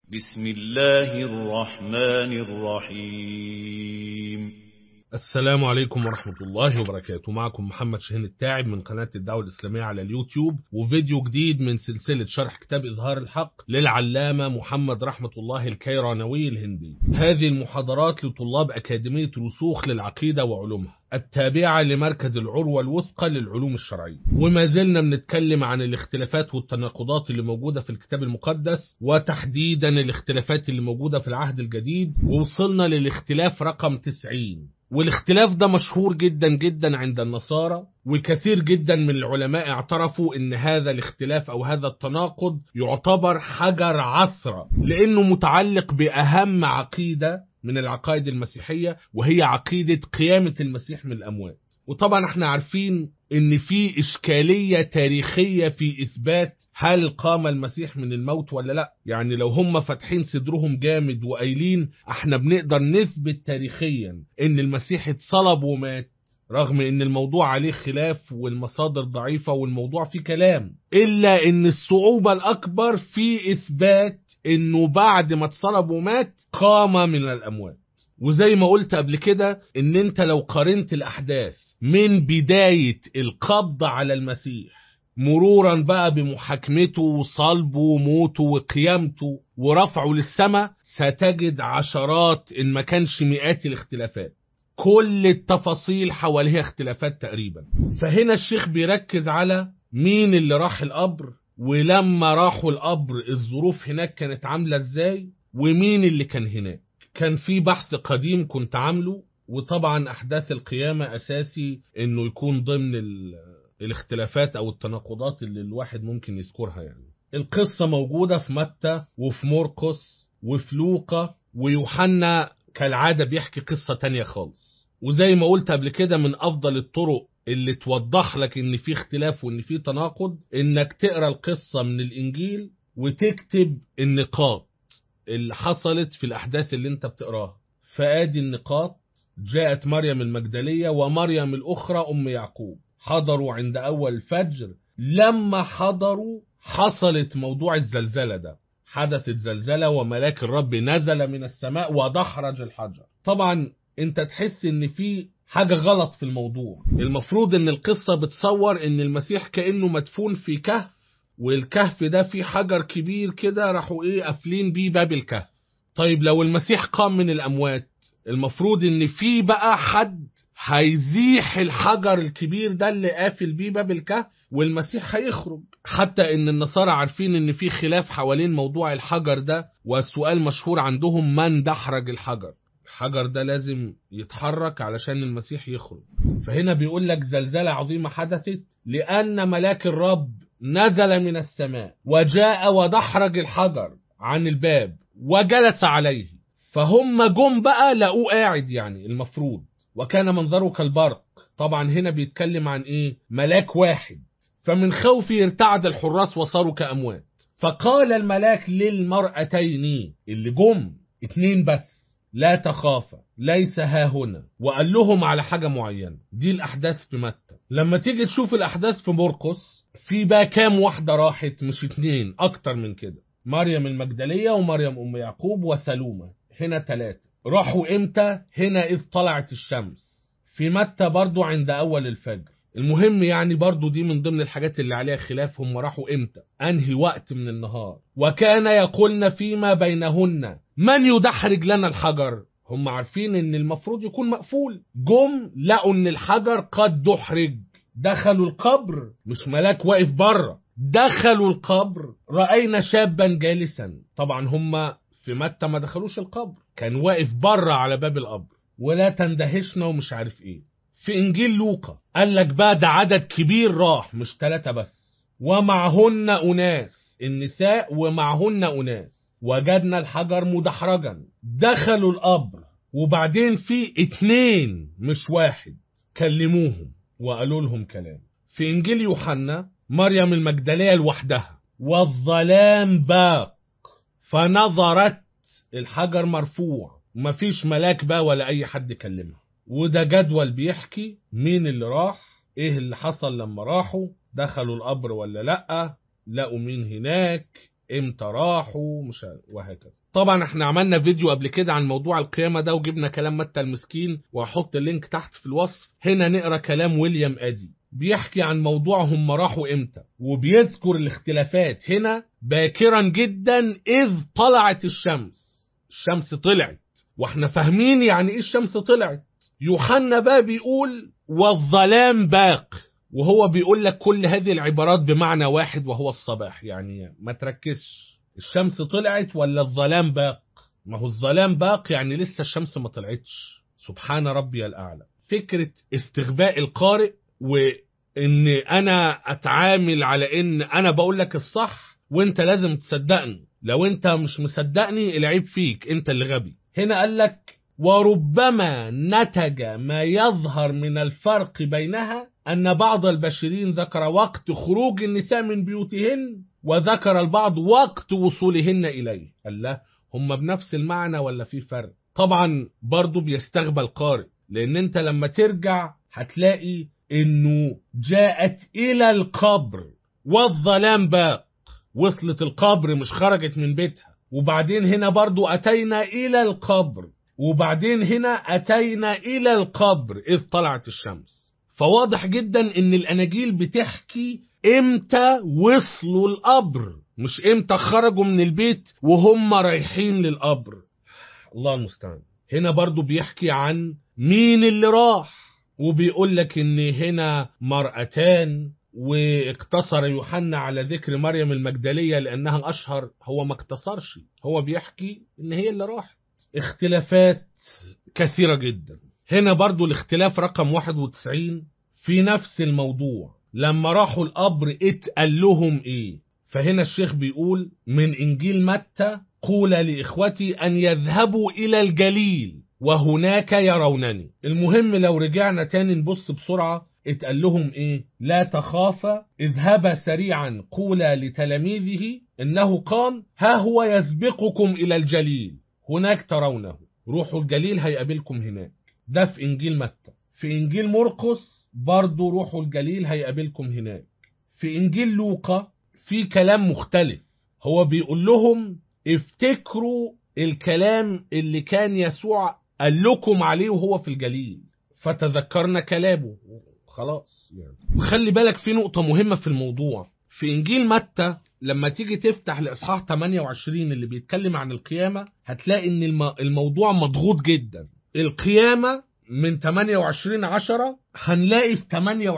بسم الله الرحمن الرحيم السلام عليكم ورحمة الله وبركاته معكم محمد شاهين التاعب من قناة الدعوة الإسلامية على اليوتيوب وفيديو جديد من سلسلة شرح كتاب إظهار الحق للعلامة محمد رحمة الله الكيرانوي الهندي هذه المحاضرات لطلاب أكاديمية رسوخ للعقيدة وعلومها التابعة لمركز العروة الوثقى للعلوم الشرعية وما زلنا بنتكلم عن الاختلافات والتناقضات اللي موجودة في الكتاب المقدس وتحديدا الاختلافات اللي موجودة في العهد الجديد ووصلنا للاختلاف رقم 90 والاختلاف ده مشهور جدا جدا عند النصارى وكثير جدا من العلماء اعترفوا ان هذا الاختلاف او هذا التناقض يعتبر حجر عثرة لانه متعلق باهم عقيدة من العقائد المسيحية وهي عقيدة قيامة المسيح من الاموات وطبعا احنا عارفين ان في اشكالية تاريخية في اثبات هل قام المسيح من الموت ولا لا يعني لو هم فاتحين صدرهم جامد وقايلين احنا بنقدر نثبت تاريخيا ان المسيح اتصلب ومات رغم ان الموضوع عليه خلاف والمصادر ضعيفة والموضوع فيه كلام الا ان الصعوبة الاكبر في اثبات انه بعد ما اتصلب ومات قام من الاموات وزي ما قلت قبل كده ان انت لو قارنت الاحداث من بداية القبض على المسيح مرورا بقى بمحاكمته وصلبه وموته وقيامته ورفعه للسماء ستجد عشرات ان ما كانش مئات الاختلافات كل التفاصيل حواليها اختلافات تقريبا فهنا الشيخ بيركز على مين اللي راح القبر ولما راحوا القبر الظروف هناك كانت عاملة ازاي ومين اللي كان هناك كان في بحث قديم كنت عامله وطبعا احداث القيامة اساسي انه يكون ضمن الاختلافات او التناقضات اللي الواحد ممكن يذكرها يعني القصة موجودة في متى وفي مرقس وفي لوقا ويوحنا كالعادة بيحكي قصة تانية خالص وزي ما قلت قبل كده من افضل الطرق اللي توضح لك ان في اختلاف وان في تناقض انك تقرا القصة من الانجيل وتكتب النقاط اللي حصلت في الاحداث اللي انت بتقراها فادي النقاط جاءت مريم المجدلية ومريم الأخرى أم يعقوب حضروا عند أول الفجر لما حضروا حصلت موضوع الزلزلة ده حدثت زلزلة وملاك الرب نزل من السماء ودحرج الحجر طبعا انت تحس ان في حاجة غلط في الموضوع المفروض ان القصة بتصور ان المسيح كأنه مدفون في كهف والكهف ده فيه حجر كبير كده راحوا ايه قافلين بيه باب الكهف طيب لو المسيح قام من الأموات المفروض ان في بقى حد هيزيح الحجر الكبير ده اللي قافل بيه باب الكهف والمسيح هيخرج حتى ان النصارى عارفين ان في خلاف حوالين موضوع الحجر ده والسؤال مشهور عندهم من دحرج الحجر الحجر ده لازم يتحرك علشان المسيح يخرج فهنا بيقول لك زلزلة عظيمة حدثت لأن ملاك الرب نزل من السماء وجاء ودحرج الحجر عن الباب وجلس عليه فهم جم بقى لقوه قاعد يعني المفروض وكان منظره كالبرق طبعا هنا بيتكلم عن ايه ملاك واحد فمن خوفه ارتعد الحراس وصاروا كأموات فقال الملاك للمرأتين اللي جم اتنين بس لا تخافا ليس ها هنا وقال لهم على حاجة معينة دي الأحداث في متى لما تيجي تشوف الأحداث في مرقس في بقى كام واحدة راحت مش اتنين أكتر من كده مريم المجدلية ومريم أم يعقوب وسلومة هنا ثلاثة راحوا امتى هنا إذ طلعت الشمس في متى برضو عند أول الفجر المهم يعني برضو دي من ضمن الحاجات اللي عليها خلاف هم راحوا امتى انهي وقت من النهار وكان يقولن فيما بينهن من يدحرج لنا الحجر هم عارفين ان المفروض يكون مقفول جم لقوا ان الحجر قد دحرج دخلوا القبر مش ملاك واقف بره دخلوا القبر رأينا شابا جالسا طبعا هم في متى ما دخلوش القبر كان واقف بره على باب القبر ولا تندهشنا ومش عارف ايه في انجيل لوقا قال لك بقى ده عدد كبير راح مش ثلاثة بس ومعهن اناس النساء ومعهن اناس وجدنا الحجر مدحرجا دخلوا القبر وبعدين في اتنين مش واحد كلموهم وقالوا لهم كلام في انجيل يوحنا مريم المجدلية لوحدها والظلام باق فنظرت الحجر مرفوع مفيش ملاك بقى ولا اي حد كلمها وده جدول بيحكي مين اللي راح ايه اللي حصل لما راحوا دخلوا القبر ولا لأ لقوا مين هناك امتى راحوا مش ع- وهكذا طبعا احنا عملنا فيديو قبل كده عن موضوع القيامة ده وجبنا كلام متى المسكين وهحط اللينك تحت في الوصف هنا نقرا كلام ويليام ادي بيحكي عن موضوع هم راحوا امتى وبيذكر الاختلافات هنا باكرا جدا اذ طلعت الشمس الشمس طلعت واحنا فاهمين يعني ايه الشمس طلعت يوحنا بقى بيقول والظلام باق وهو بيقول لك كل هذه العبارات بمعنى واحد وهو الصباح يعني ما تركزش الشمس طلعت ولا الظلام باق ما هو الظلام باق يعني لسه الشمس ما طلعتش سبحان ربي الأعلى فكرة استغباء القارئ وإن أنا أتعامل على إن أنا بقول لك الصح وإنت لازم تصدقني لو إنت مش مصدقني العيب فيك إنت اللي غبي هنا قال لك وربما نتج ما يظهر من الفرق بينها أن بعض البشرين ذكر وقت خروج النساء من بيوتهن وذكر البعض وقت وصولهن إليه قال لا هم بنفس المعنى ولا في فرق طبعا برضو بيستغبى القارئ لأن أنت لما ترجع هتلاقي إنه جاءت إلى القبر والظلام باق وصلت القبر مش خرجت من بيتها وبعدين هنا برضو أتينا إلى القبر وبعدين هنا أتينا إلى القبر إذ طلعت الشمس فواضح جدا إن الأناجيل بتحكي إمتى وصلوا القبر مش إمتى خرجوا من البيت وهم رايحين للقبر الله المستعان هنا برضو بيحكي عن مين اللي راح وبيقول لك إن هنا مرأتان واقتصر يوحنا على ذكر مريم المجدلية لأنها أشهر هو ما اقتصرش هو بيحكي إن هي اللي راحت اختلافات كثيرة جدا هنا برضو الاختلاف رقم 91 في نفس الموضوع لما راحوا القبر اتقال لهم ايه فهنا الشيخ بيقول من انجيل متى قول لاخوتي ان يذهبوا الى الجليل وهناك يرونني المهم لو رجعنا تاني نبص بسرعة اتقال لهم ايه لا تخافا اذهبا سريعا قولا لتلاميذه انه قام ها هو يسبقكم الى الجليل هناك ترونه روحوا الجليل هيقابلكم هناك ده في انجيل متى في انجيل مرقس برضو روحوا الجليل هيقابلكم هناك في انجيل لوقا في كلام مختلف هو بيقول لهم افتكروا الكلام اللي كان يسوع قال لكم عليه وهو في الجليل فتذكرنا كلامه خلاص يعني وخلي بالك في نقطة مهمة في الموضوع في إنجيل متى لما تيجي تفتح لإصحاح 28 اللي بيتكلم عن القيامة هتلاقي إن الم- الموضوع مضغوط جدا القيامة من 28 عشرة هنلاقي في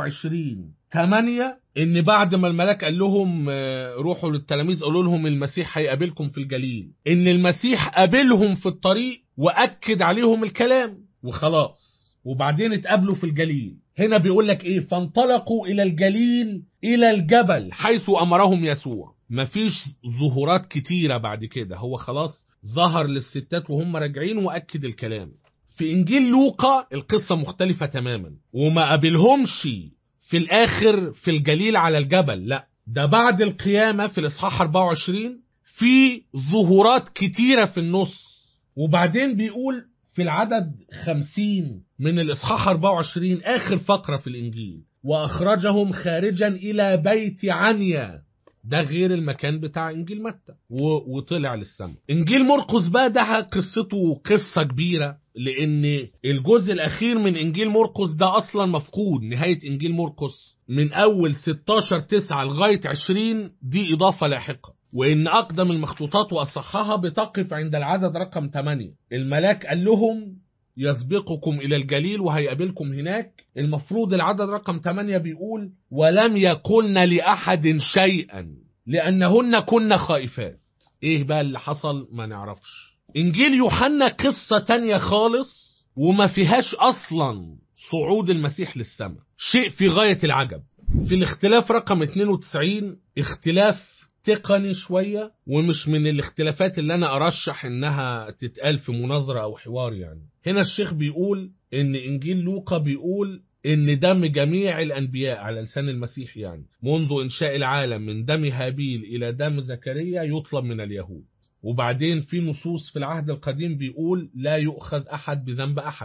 28 8 ان بعد ما الملاك قال لهم آه، روحوا للتلاميذ قالوا لهم المسيح هيقابلكم في الجليل ان المسيح قابلهم في الطريق واكد عليهم الكلام وخلاص وبعدين اتقابلوا في الجليل هنا بيقول لك ايه فانطلقوا الى الجليل الى الجبل حيث امرهم يسوع مفيش ظهورات كتيرة بعد كده هو خلاص ظهر للستات وهم راجعين واكد الكلام في انجيل لوقا القصة مختلفة تماما وما قابلهمش في الاخر في الجليل على الجبل لا ده بعد القيامة في الاصحاح 24 في ظهورات كتيرة في النص وبعدين بيقول في العدد 50 من الاصحاح 24 اخر فقرة في الانجيل واخرجهم خارجا الى بيت عنيا ده غير المكان بتاع انجيل متى و- وطلع للسماء انجيل مرقس بقى ده قصته قصه كبيره لان الجزء الاخير من انجيل مرقس ده اصلا مفقود نهايه انجيل مرقس من اول 16 9 لغايه 20 دي اضافه لاحقه وان اقدم المخطوطات واصحها بتقف عند العدد رقم 8 الملاك قال لهم يسبقكم إلى الجليل وهيقابلكم هناك المفروض العدد رقم 8 بيقول ولم يقلن لأحد شيئا لأنهن كن خائفات إيه بقى اللي حصل ما نعرفش إنجيل يوحنا قصة تانية خالص وما فيهاش أصلا صعود المسيح للسماء شيء في غاية العجب في الاختلاف رقم 92 اختلاف تقني شوية ومش من الاختلافات اللي أنا أرشح إنها تتقال في مناظرة أو حوار يعني هنا الشيخ بيقول إن إنجيل لوقا بيقول إن دم جميع الأنبياء على لسان المسيح يعني منذ إنشاء العالم من دم هابيل إلى دم زكريا يطلب من اليهود وبعدين في نصوص في العهد القديم بيقول لا يؤخذ أحد بذنب أحد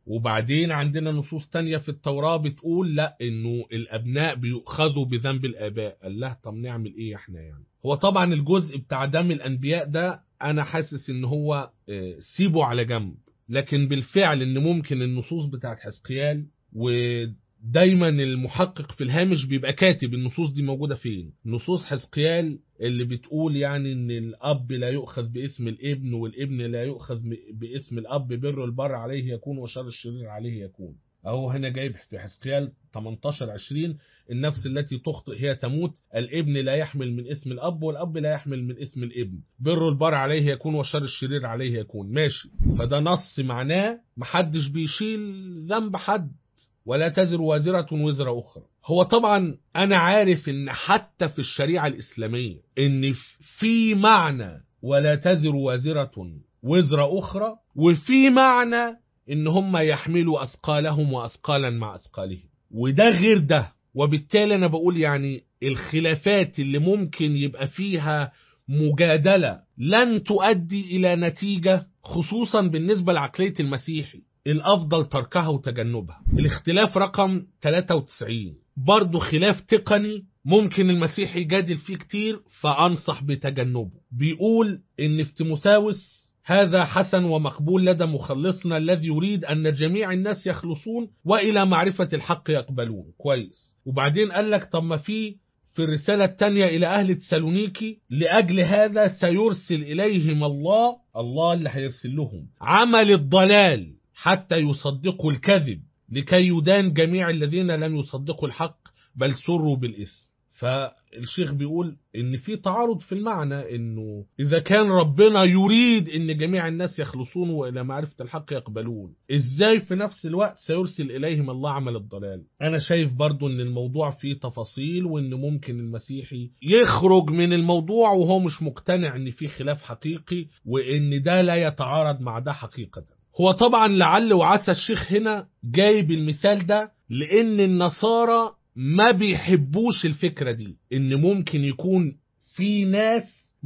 وبعدين عندنا نصوص تانية في التوراة بتقول لا انه الابناء بيؤخذوا بذنب الاباء قال له طب نعمل ايه احنا يعني هو طبعا الجزء بتاع دم الانبياء ده انا حاسس ان هو آه، سيبه على جنب لكن بالفعل ان ممكن النصوص بتاعت حزقيال ودايما المحقق في الهامش بيبقى كاتب النصوص دي موجودة فين نصوص حزقيال اللي بتقول يعني ان الاب لا يؤخذ باسم الابن والابن لا يؤخذ باسم الاب بر البر عليه يكون وشر الشرير عليه يكون اهو هنا جايب في حزقيال 18 20 النفس التي تخطئ هي تموت الابن لا يحمل من اسم الاب والاب لا يحمل من اسم الابن بر البر عليه يكون وشر الشرير عليه يكون ماشي فده نص معناه محدش بيشيل ذنب حد ولا تزر وازرة وزر أخرى هو طبعا أنا عارف إن حتى في الشريعة الإسلامية إن في معنى ولا تزر وازرة وزر أخرى وفي معنى إن هم يحملوا أثقالهم وأثقالا مع أثقالهم وده غير ده وبالتالي أنا بقول يعني الخلافات اللي ممكن يبقى فيها مجادلة لن تؤدي إلى نتيجة خصوصا بالنسبة لعقلية المسيحي الأفضل تركها وتجنبها الاختلاف رقم 93 برضه خلاف تقني ممكن المسيح يجادل فيه كتير فأنصح بتجنبه بيقول إن في تيموثاوس هذا حسن ومقبول لدى مخلصنا الذي يريد أن جميع الناس يخلصون وإلى معرفة الحق يقبلون كويس وبعدين قال لك طب ما في في الرسالة الثانية إلى أهل تسالونيكي لأجل هذا سيرسل إليهم الله الله اللي هيرسل لهم عمل الضلال حتى يصدقوا الكذب لكي يدان جميع الذين لم يصدقوا الحق بل سروا بالإثم فالشيخ بيقول ان في تعارض في المعنى انه اذا كان ربنا يريد ان جميع الناس يخلصون والى معرفه الحق يقبلون ازاي في نفس الوقت سيرسل اليهم الله عمل الضلال انا شايف برضو ان الموضوع فيه تفاصيل وان ممكن المسيحي يخرج من الموضوع وهو مش مقتنع ان في خلاف حقيقي وان ده لا يتعارض مع ده حقيقه هو طبعا لعل وعسى الشيخ هنا جايب المثال ده لان النصارى ما بيحبوش الفكرة دي ان ممكن يكون في ناس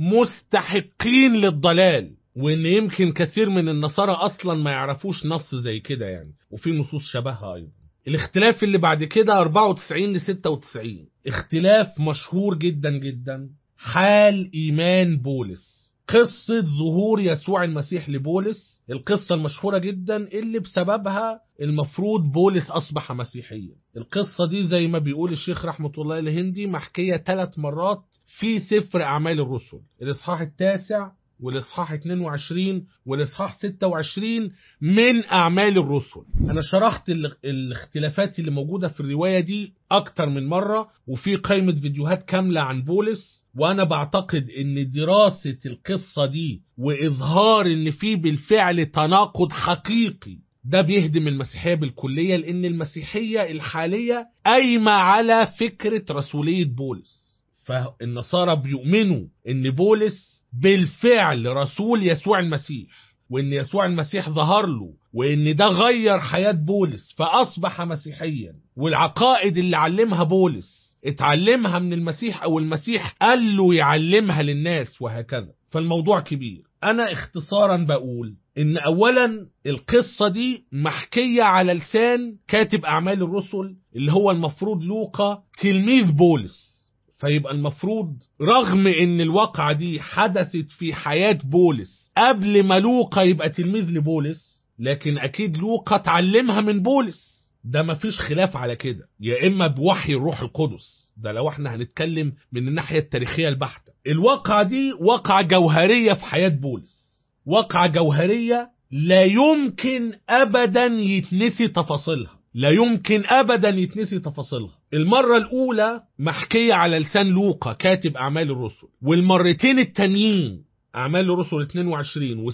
مستحقين للضلال وان يمكن كثير من النصارى اصلا ما يعرفوش نص زي كده يعني وفي نصوص شبهها ايضا الاختلاف اللي بعد كده 94 ل 96 اختلاف مشهور جدا جدا حال ايمان بولس قصة ظهور يسوع المسيح لبولس القصة المشهورة جدا اللي بسببها المفروض بولس أصبح مسيحيا القصة دي زي ما بيقول الشيخ رحمة الله الهندي محكية ثلاث مرات في سفر أعمال الرسل الإصحاح التاسع والإصحاح 22 والإصحاح 26 من أعمال الرسل أنا شرحت ال- الاختلافات اللي موجودة في الرواية دي أكتر من مرة وفي قائمة فيديوهات كاملة عن بولس وأنا بعتقد إن دراسة القصة دي وإظهار إن في بالفعل تناقض حقيقي ده بيهدم المسيحية بالكلية لأن المسيحية الحالية قايمة على فكرة رسولية بولس فالنصارى بيؤمنوا ان بولس بالفعل رسول يسوع المسيح وان يسوع المسيح ظهر له وان ده غير حياة بولس فاصبح مسيحيا والعقائد اللي علمها بولس اتعلمها من المسيح او المسيح قال له يعلمها للناس وهكذا فالموضوع كبير انا اختصارا بقول ان اولا القصة دي محكية على لسان كاتب اعمال الرسل اللي هو المفروض لوقا تلميذ بولس فيبقى المفروض رغم ان الواقعة دي حدثت في حياة بولس قبل ما لوقا يبقى تلميذ لبولس لكن اكيد لوقا اتعلمها من بولس ده مفيش خلاف على كده يا اما بوحي الروح القدس ده لو احنا هنتكلم من الناحية التاريخية البحتة الواقعة دي واقعة جوهرية في حياة بولس واقعة جوهرية لا يمكن ابدا يتنسي تفاصيلها لا يمكن ابدا يتنسي تفاصيلها المرة الاولى محكية على لسان لوقا كاتب اعمال الرسل والمرتين التانيين اعمال الرسل 22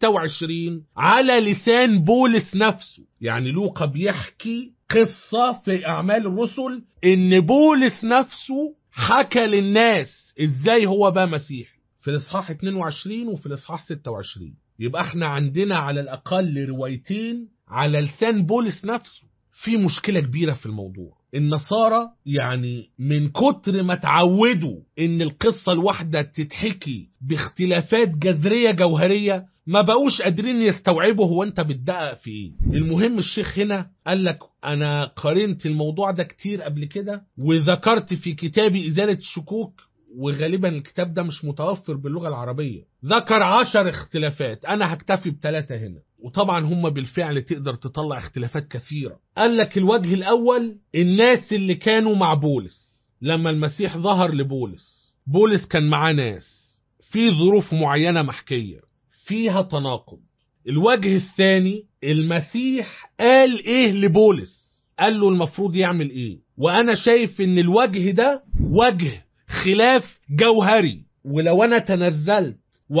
و26 على لسان بولس نفسه يعني لوقا بيحكي قصة في اعمال الرسل ان بولس نفسه حكى للناس ازاي هو بقى مسيحي في الاصحاح 22 وفي الاصحاح 26 يبقى احنا عندنا على الاقل روايتين على لسان بولس نفسه في مشكلة كبيرة في الموضوع النصارى يعني من كتر ما اتعودوا ان القصة الواحدة تتحكي باختلافات جذرية جوهرية ما بقوش قادرين يستوعبوا هو انت بتدقق في ايه المهم الشيخ هنا قال لك انا قارنت الموضوع ده كتير قبل كده وذكرت في كتابي ازالة الشكوك وغالبا الكتاب ده مش متوفر باللغة العربية ذكر عشر اختلافات انا هكتفي بثلاثة هنا وطبعا هم بالفعل تقدر تطلع اختلافات كثيرة قال لك الوجه الاول الناس اللي كانوا مع بولس لما المسيح ظهر لبولس بولس كان معاه ناس في ظروف معينة محكية فيها تناقض الوجه الثاني المسيح قال ايه لبولس قال له المفروض يعمل ايه وانا شايف ان الوجه ده وجه خلاف جوهري ولو انا تنزلت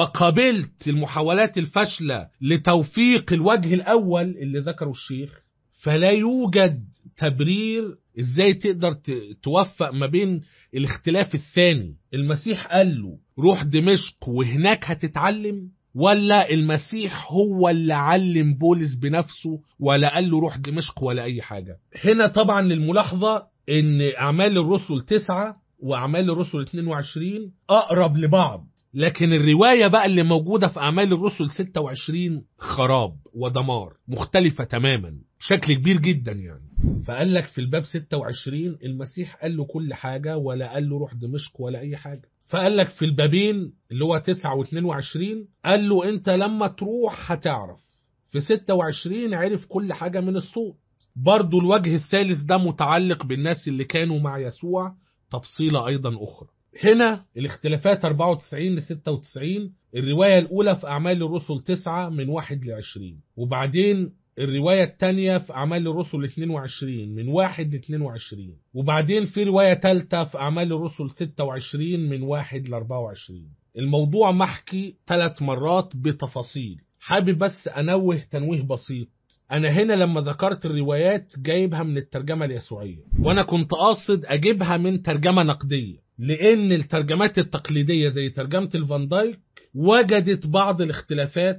وقابلت المحاولات الفاشلة لتوفيق الوجه الاول اللي ذكره الشيخ فلا يوجد تبرير ازاي تقدر ت- توفق ما بين الاختلاف الثاني المسيح قال له روح دمشق وهناك هتتعلم ولا المسيح هو اللي علم بولس بنفسه ولا قال له روح دمشق ولا اي حاجة هنا طبعا للملاحظة ان اعمال الرسل تسعة واعمال الرسل 22 اقرب لبعض لكن الرواية بقى اللي موجودة في أعمال الرسل 26 خراب ودمار مختلفة تماما بشكل كبير جدا يعني فقال لك في الباب 26 المسيح قال له كل حاجة ولا قال له روح دمشق ولا أي حاجة فقال لك في البابين اللي هو 9 و22 قال له أنت لما تروح هتعرف في 26 عرف كل حاجة من الصوت برضو الوجه الثالث ده متعلق بالناس اللي كانوا مع يسوع تفصيلة أيضا أخرى هنا الاختلافات 94 ل 96 الرواية الأولى في أعمال الرسل 9 من 1 ل 20 وبعدين الرواية الثانية في أعمال الرسل 22 من 1 ل 22 وبعدين في رواية ثالثة في أعمال الرسل 26 من 1 ل 24 الموضوع محكي ثلاث مرات بتفاصيل حابب بس أنوه تنويه بسيط أنا هنا لما ذكرت الروايات جايبها من الترجمة اليسوعية وأنا كنت قاصد أجيبها من ترجمة نقدية لأن الترجمات التقليدية زي ترجمة الفان دايك وجدت بعض الاختلافات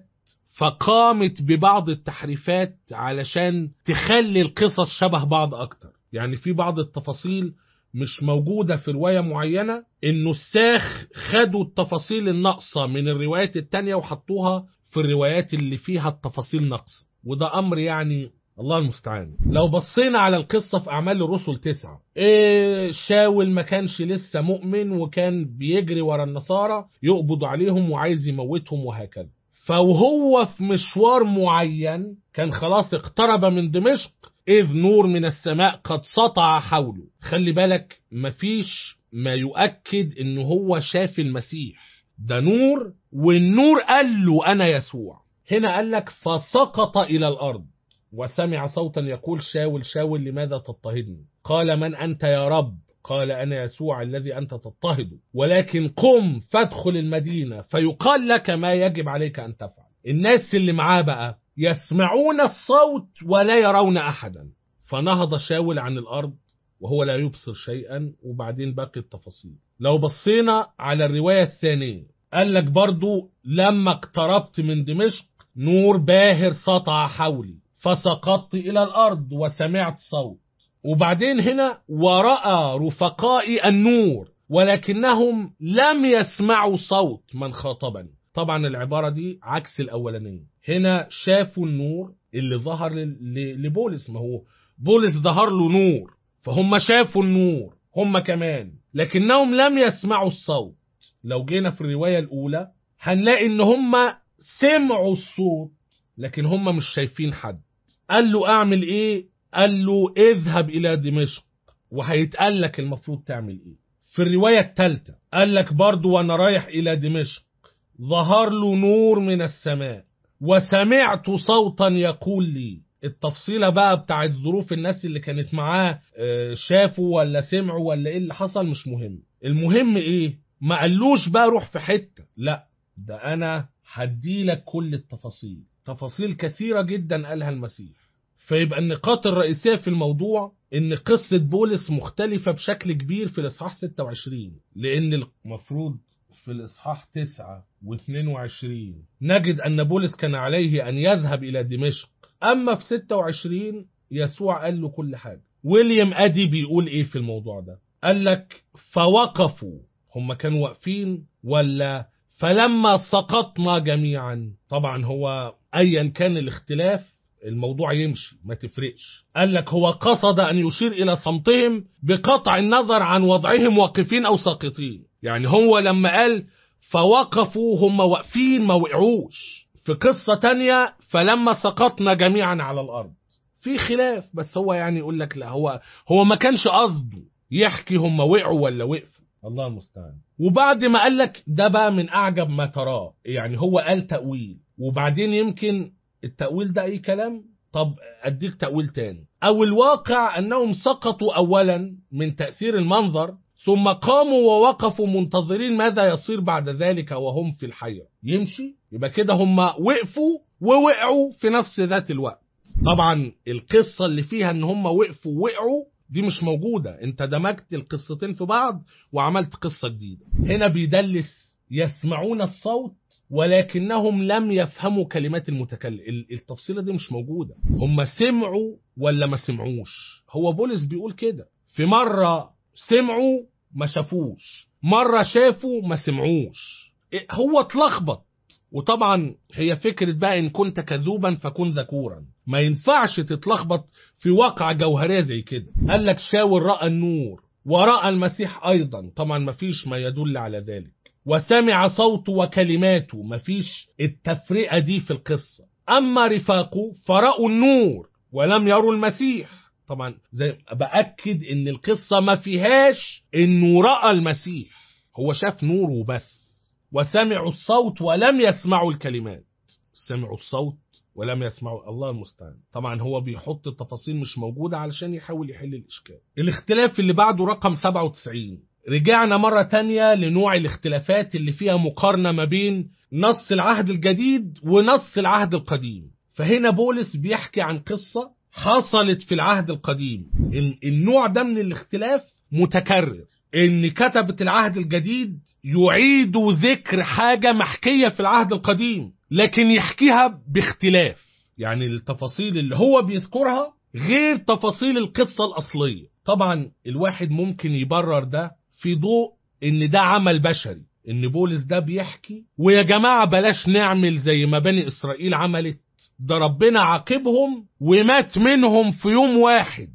فقامت ببعض التحريفات علشان تخلي القصص شبه بعض أكتر يعني في بعض التفاصيل مش موجودة في رواية معينة النساخ خدوا التفاصيل الناقصة من الروايات التانية وحطوها في الروايات اللي فيها التفاصيل ناقصة وده أمر يعني الله المستعان لو بصينا على القصة في أعمال الرسل تسعة إيه شاول ما كانش لسه مؤمن وكان بيجري ورا النصارى يقبض عليهم وعايز يموتهم وهكذا فوهو في مشوار معين كان خلاص اقترب من دمشق إذ نور من السماء قد سطع حوله خلي بالك مفيش ما يؤكد إن هو شاف المسيح ده نور والنور قال له أنا يسوع هنا قال لك فسقط إلى الأرض وسمع صوتا يقول شاول شاول لماذا تضطهدني قال من أنت يا رب قال أنا يسوع الذي أنت تضطهده ولكن قم فادخل المدينة فيقال لك ما يجب عليك أن تفعل الناس اللي معاه بقى يسمعون الصوت ولا يرون أحدا فنهض شاول عن الأرض وهو لا يبصر شيئا وبعدين باقي التفاصيل لو بصينا على الرواية الثانية قال لك برضو لما اقتربت من دمشق نور باهر سطع حولي فسقطت إلى الأرض وسمعت صوت وبعدين هنا ورأى رفقائي النور ولكنهم لم يسمعوا صوت من خاطبني طبعا العبارة دي عكس الأولانية هنا شافوا النور اللي ظهر لبولس ما هو بولس ظهر له نور فهم شافوا النور هم كمان لكنهم لم يسمعوا الصوت لو جينا في الرواية الأولى هنلاقي إن هم سمعوا الصوت لكن هم مش شايفين حد قال له أعمل إيه؟ قال له اذهب إلى دمشق وهيتقال لك المفروض تعمل إيه في الرواية الثالثة قال لك برضو وأنا رايح إلى دمشق ظهر له نور من السماء وسمعت صوتا يقول لي التفصيلة بقى بتاعت ظروف الناس اللي كانت معاه شافوا ولا سمعوا ولا ايه اللي حصل مش مهم المهم ايه ما قالوش بقى روح في حتة لا ده انا هديلك كل التفاصيل تفاصيل كثيرة جدا قالها المسيح فيبقى النقاط الرئيسية في الموضوع ان قصة بولس مختلفة بشكل كبير في الاصحاح 26 لان المفروض في الإصحاح 9 و22 نجد أن بولس كان عليه أن يذهب إلى دمشق أما في 26 يسوع قال له كل حاجة ويليام ادي بيقول ايه في الموضوع ده قال لك فوقفوا هم كانوا واقفين ولا فلما سقطنا جميعا طبعا هو ايا كان الاختلاف الموضوع يمشي ما تفرقش قال لك هو قصد ان يشير الى صمتهم بقطع النظر عن وضعهم واقفين او ساقطين يعني هو لما قال فوقفوا هم واقفين ما وقعوش في قصة تانية فلما سقطنا جميعا على الارض في خلاف بس هو يعني يقول لك لا هو هو ما كانش قصده يحكي هم وقعوا ولا وقفوا الله المستعان وبعد ما قال لك ده بقى من اعجب ما تراه يعني هو قال تأويل وبعدين يمكن التأويل ده اي كلام طب اديك تأويل تاني او الواقع انهم سقطوا اولا من تأثير المنظر ثم قاموا ووقفوا منتظرين ماذا يصير بعد ذلك وهم في الحيرة يمشي يبقى كده هم وقفوا ووقعوا في نفس ذات الوقت طبعا القصة اللي فيها ان هم وقفوا ووقعوا دي مش موجودة انت دمجت القصتين في بعض وعملت قصة جديدة هنا بيدلس يسمعون الصوت ولكنهم لم يفهموا كلمات المتكلم التفصيلة دي مش موجودة هم سمعوا ولا ما سمعوش هو بولس بيقول كده في مرة سمعوا ما شافوش مرة شافوا ما سمعوش هو اتلخبط وطبعا هي فكرة بقى إن كنت كذوبا فكن ذكورا ما ينفعش تتلخبط في واقع جوهرية زي كده قال لك شاور رأى النور ورأى المسيح أيضا طبعا ما فيش ما يدل على ذلك وسمع صوته وكلماته ما فيش التفرقة دي في القصة أما رفاقه فرأوا النور ولم يروا المسيح طبعا زي بأكد ان القصة ما فيهاش انه رأى المسيح هو شاف نور وبس وسمعوا الصوت ولم يسمعوا الكلمات سمعوا الصوت ولم يسمعوا الله المستعان طبعا هو بيحط التفاصيل مش موجودة علشان يحاول يحل الإشكال الاختلاف اللي بعده رقم 97 رجعنا مرة تانية لنوع الاختلافات اللي فيها مقارنة ما بين نص العهد الجديد ونص العهد القديم فهنا بولس بيحكي عن قصة حصلت في العهد القديم النوع ده من الاختلاف متكرر ان كتبة العهد الجديد يعيدوا ذكر حاجة محكية في العهد القديم لكن يحكيها باختلاف يعني التفاصيل اللي هو بيذكرها غير تفاصيل القصة الأصلية طبعا الواحد ممكن يبرر ده في ضوء ان ده عمل بشري ان بولس ده بيحكي ويا جماعة بلاش نعمل زي ما بني إسرائيل عملت ده ربنا عاقبهم ومات منهم في يوم واحد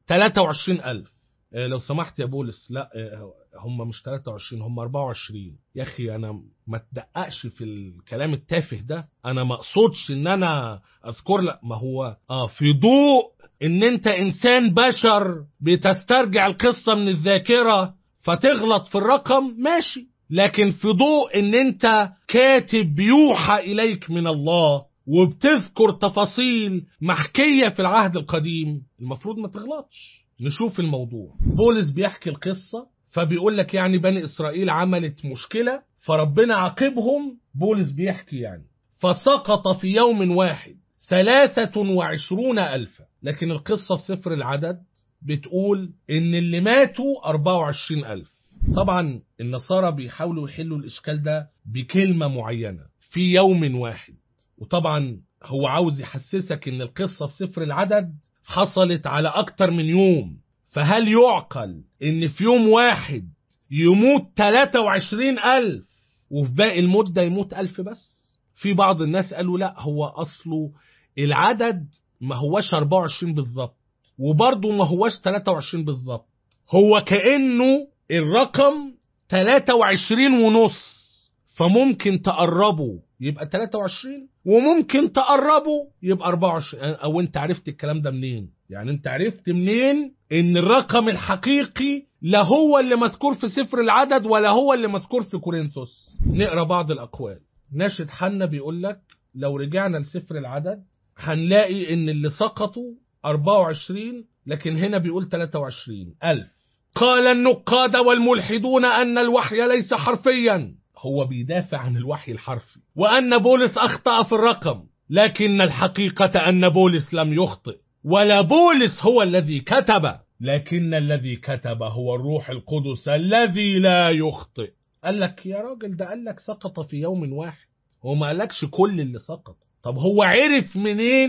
23 ألف آه لو سمحت يا بولس لا آه هم مش 23 هم 24 يا أخي أنا ما تدققش في الكلام التافه ده أنا ما أقصدش إن أنا أذكر لك ما هو آه في ضوء إن أنت إنسان بشر بتسترجع القصة من الذاكرة فتغلط في الرقم ماشي لكن في ضوء إن أنت كاتب بيوحى إليك من الله وبتذكر تفاصيل محكية في العهد القديم المفروض ما تغلطش نشوف الموضوع بولس بيحكي القصة فبيقول لك يعني بني إسرائيل عملت مشكلة فربنا عاقبهم بولس بيحكي يعني فسقط في يوم واحد ثلاثة وعشرون ألفا لكن القصة في سفر العدد بتقول إن اللي ماتوا 24 ألف طبعا النصارى بيحاولوا يحلوا الإشكال ده بكلمة معينة في يوم واحد وطبعا هو عاوز يحسسك ان القصة في سفر العدد حصلت على اكتر من يوم فهل يعقل ان في يوم واحد يموت 23 ألف وفي باقي المدة يموت ألف بس في بعض الناس قالوا لا هو أصله العدد ما هوش 24 بالظبط وبرضه ما هوش 23 بالظبط هو كأنه الرقم 23 ونص فممكن تقربه يبقى 23 وممكن تقربه يبقى 24 او انت عرفت الكلام ده منين يعني انت عرفت منين ان الرقم الحقيقي لا هو اللي مذكور في سفر العدد ولا هو اللي مذكور في كورنثوس نقرا بعض الاقوال ناشد حنا بيقول لك لو رجعنا لسفر العدد هنلاقي ان اللي سقطوا 24 لكن هنا بيقول 23 ألف قال النقاد والملحدون أن الوحي ليس حرفيا هو بيدافع عن الوحي الحرفي وأن بولس أخطأ في الرقم لكن الحقيقة أن بولس لم يخطئ ولا بولس هو الذي كتب لكن الذي كتب هو الروح القدس الذي لا يخطئ قال لك يا راجل ده قال لك سقط في يوم واحد هو ما قالكش كل اللي سقط طب هو عرف منين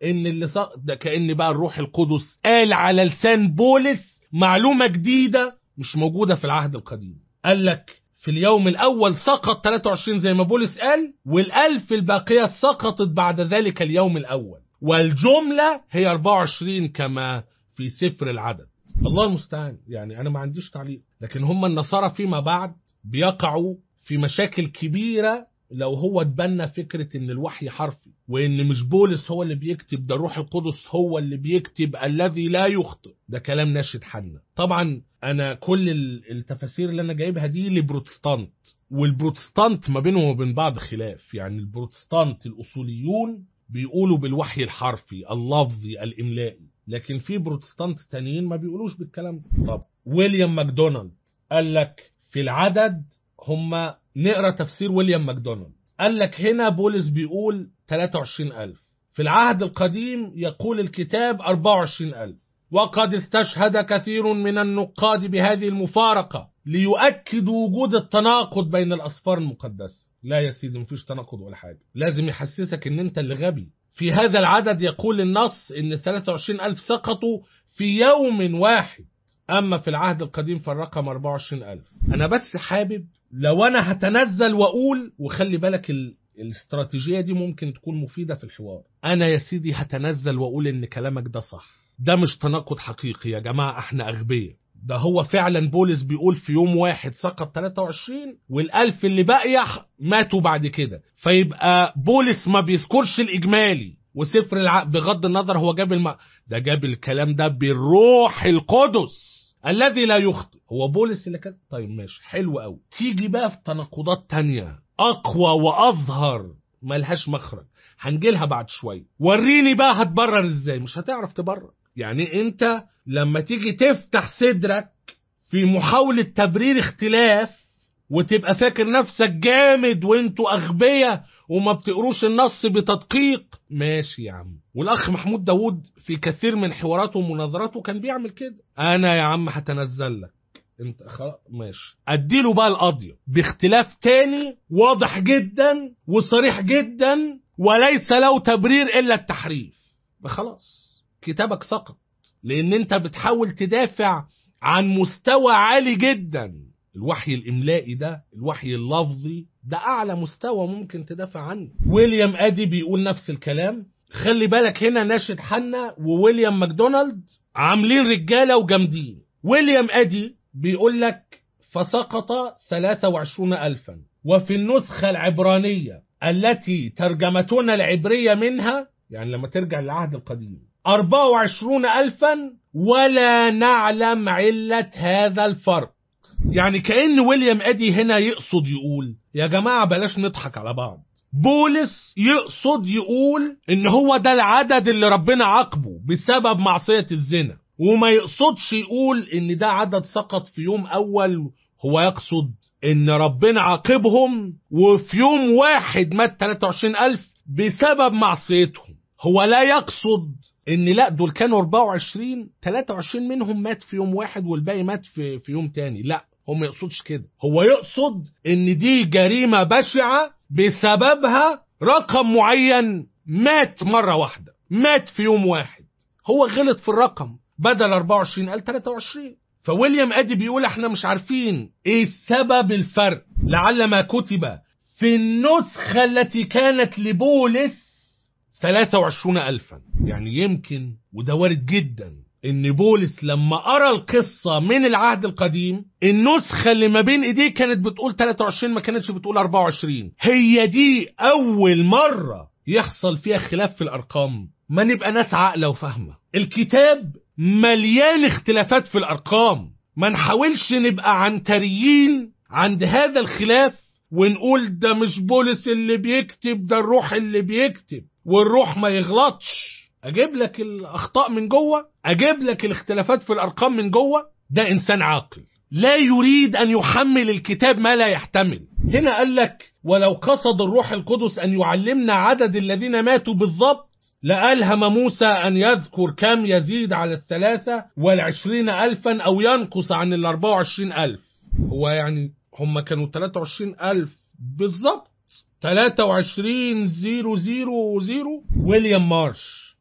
ان اللي سقط ده كأن بقى الروح القدس قال على لسان بولس معلومة جديدة مش موجودة في العهد القديم قال لك في اليوم الأول سقط 23 زي ما بولس قال والألف الباقية سقطت بعد ذلك اليوم الأول والجملة هي 24 كما في سفر العدد الله المستعان يعني أنا ما عنديش تعليق لكن هم النصارى فيما بعد بيقعوا في مشاكل كبيرة لو هو اتبنى فكرة ان الوحي حرفي وان مش بولس هو اللي بيكتب ده روح القدس هو اللي بيكتب الذي لا يخطئ ده كلام ناشد حنا طبعا انا كل ال- التفاسير اللي انا جايبها دي لبروتستانت والبروتستانت ما بينهم وبين بعض خلاف يعني البروتستانت الاصوليون بيقولوا بالوحي الحرفي اللفظي الاملائي لكن في بروتستانت تانيين ما بيقولوش بالكلام ده طب ويليام ماكدونالد قال لك في العدد هم نقرا تفسير ويليام ماكدونالد قال لك هنا بولس بيقول 23000 في العهد القديم يقول الكتاب 24000 وقد استشهد كثير من النقاد بهذه المفارقة ليؤكدوا وجود التناقض بين الأسفار المقدسة لا يا سيدي مفيش تناقض ولا حاجة لازم يحسسك ان انت اللي غبي في هذا العدد يقول النص ان 23000 سقطوا في يوم واحد أما في العهد القديم فالرقم 24000 أنا بس حابب لو أنا هتنزل وأقول وخلي بالك ال... الاستراتيجية دي ممكن تكون مفيدة في الحوار أنا يا سيدي هتنزل وأقول إن كلامك ده صح ده مش تناقض حقيقي يا جماعة احنا أغبياء ده هو فعلا بولس بيقول في يوم واحد سقط 23 والألف اللي باقية ماتوا بعد كده فيبقى بولس ما بيذكرش الإجمالي وسفر الع... بغض النظر هو جاب الم... ده جاب الكلام ده بالروح القدس الذي لا يخطئ هو بولس اللي كان طيب ماشي حلو قوي تيجي بقى في تناقضات تانية اقوى واظهر ملهاش مخرج هنجيلها بعد شويه وريني بقى هتبرر ازاي مش هتعرف تبرر يعني انت لما تيجي تفتح صدرك في محاولة تبرير اختلاف وتبقى فاكر نفسك جامد وانتوا اغبياء وما بتقروش النص بتدقيق ماشي يا عم والاخ محمود داوود في كثير من حواراته ومناظراته كان بيعمل كده انا يا عم هتنزل لك انت خلاص ماشي اديله بقى القضيه باختلاف تاني واضح جدا وصريح جدا وليس له تبرير الا التحريف خلاص كتابك سقط لان انت بتحاول تدافع عن مستوى عالي جدا الوحي الاملائي ده الوحي اللفظي ده اعلى مستوى ممكن تدافع عنه ويليام ادي بيقول نفس الكلام خلي بالك هنا ناشد حنا وويليام ماكدونالد عاملين رجاله وجامدين ويليام ادي بيقول لك فسقط 23 ألفا وفي النسخة العبرانية التي ترجمتنا العبرية منها يعني لما ترجع للعهد القديم 24 ألفا ولا نعلم علة هذا الفرق يعني كأن ويليام أدي هنا يقصد يقول يا جماعة بلاش نضحك على بعض بولس يقصد يقول ان هو ده العدد اللي ربنا عاقبه بسبب معصية الزنا وما يقصدش يقول ان ده عدد سقط في يوم اول هو يقصد ان ربنا عاقبهم وفي يوم واحد مات 23 ألف بسبب معصيتهم هو لا يقصد ان لا دول كانوا 24 23 منهم مات في يوم واحد والباقي مات في, في يوم تاني لا هو ما يقصدش كده هو يقصد ان دي جريمة بشعة بسببها رقم معين مات مرة واحدة مات في يوم واحد هو غلط في الرقم بدل 24 قال 23 فويليام ادي بيقول احنا مش عارفين ايه سبب الفرق لعل ما كتب في النسخة التي كانت لبولس 23 ألفا يعني يمكن وده وارد جدا ان بولس لما قرا القصة من العهد القديم النسخة اللي ما بين ايديه كانت بتقول 23 ما كانتش بتقول 24 هي دي اول مرة يحصل فيها خلاف في الارقام ما نبقى ناس عاقلة وفاهمة الكتاب مليان اختلافات في الارقام ما نحاولش نبقى عنتريين عند هذا الخلاف ونقول ده مش بولس اللي بيكتب ده الروح اللي بيكتب والروح ما يغلطش اجيب لك الاخطاء من جوه اجيب لك الاختلافات في الارقام من جوه ده انسان عاقل لا يريد ان يحمل الكتاب ما لا يحتمل هنا قال لك ولو قصد الروح القدس ان يعلمنا عدد الذين ماتوا بالضبط لألهم موسى أن يذكر كم يزيد على الثلاثة والعشرين ألفا أو ينقص عن الأربعة وعشرين ألف هو يعني هم كانوا 23 ألف بالضبط 23 0 0 0 ويليام مارش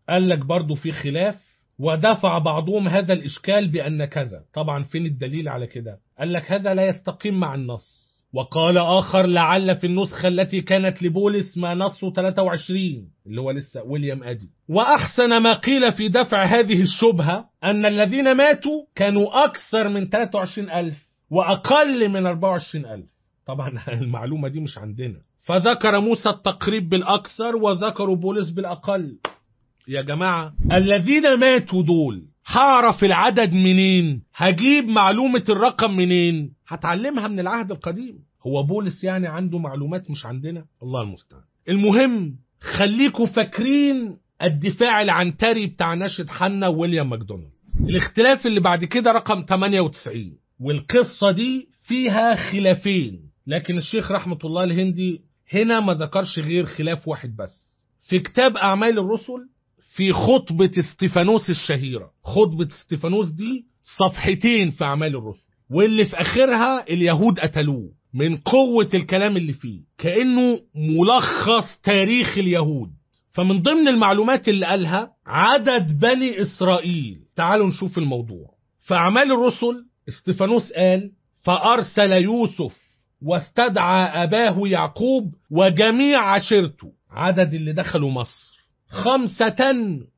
قال لك برضو في خلاف ودفع بعضهم هذا الإشكال بأن كذا طبعا فين الدليل على كده قال لك هذا لا يستقيم مع النص وقال آخر لعل في النسخة التي كانت لبولس ما نصه 23 اللي هو لسه ويليام أدي وأحسن ما قيل في دفع هذه الشبهة أن الذين ماتوا كانوا أكثر من 23 ألف وأقل من 24 ألف طبعا المعلومة دي مش عندنا فذكر موسى التقريب بالأكثر وذكروا بولس بالأقل يا جماعة الذين ماتوا دول هعرف العدد منين هجيب معلومة الرقم منين هتعلمها من العهد القديم هو بولس يعني عنده معلومات مش عندنا الله المستعان المهم خليكوا فاكرين الدفاع العنتري بتاع ناشد حنا وويليام ماكدونالد الاختلاف اللي بعد كده رقم 98 والقصة دي فيها خلافين لكن الشيخ رحمة الله الهندي هنا ما ذكرش غير خلاف واحد بس في كتاب أعمال الرسل في خطبة استيفانوس الشهيرة خطبة استيفانوس دي صفحتين في أعمال الرسل واللي في آخرها اليهود قتلوه من قوة الكلام اللي فيه كأنه ملخص تاريخ اليهود فمن ضمن المعلومات اللي قالها عدد بني إسرائيل تعالوا نشوف الموضوع في أعمال الرسل استيفانوس قال فأرسل يوسف واستدعى أباه يعقوب وجميع عشيرته عدد اللي دخلوا مصر خمسة